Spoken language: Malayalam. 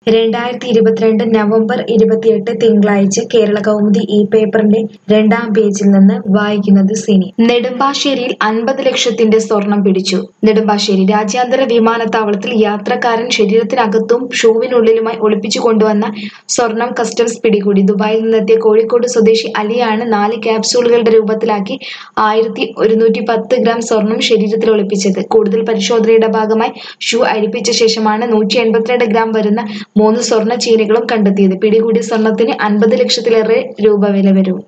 രണ്ടായിരത്തി ഇരുപത്തിരണ്ട് നവംബർ ഇരുപത്തിയെട്ട് തിങ്കളാഴ്ച കേരള കൗമുദി ഈ പേപ്പറിന്റെ രണ്ടാം പേജിൽ നിന്ന് വായിക്കുന്നത് സിനി നെടുമ്പാശ്ശേരിയിൽ അൻപത് ലക്ഷത്തിന്റെ സ്വർണം പിടിച്ചു നെടുമ്പാശ്ശേരി രാജ്യാന്തര വിമാനത്താവളത്തിൽ യാത്രക്കാരൻ ശരീരത്തിനകത്തും ഷൂവിനുള്ളിലുമായി ഒളിപ്പിച്ചു കൊണ്ടുവന്ന സ്വർണം കസ്റ്റംസ് പിടികൂടി ദുബായിൽ നിന്നെത്തിയ കോഴിക്കോട് സ്വദേശി അലിയാണ് നാല് ക്യാപ്സൂളുകളുടെ രൂപത്തിലാക്കി ആയിരത്തി ഒരുന്നൂറ്റി പത്ത് ഗ്രാം സ്വർണം ശരീരത്തിൽ ഒളിപ്പിച്ചത് കൂടുതൽ പരിശോധനയുടെ ഭാഗമായി ഷൂ അരിപ്പിച്ച ശേഷമാണ് നൂറ്റി എൺപത്തിരണ്ട് ഗ്രാം വരുന്ന മൂന്ന് സ്വർണ്ണ ചെയിനുകളും കണ്ടെത്തിയത് പിടികൂടിയ സ്വർണത്തിന് അൻപത് ലക്ഷത്തിലേറെ രൂപ വില വരും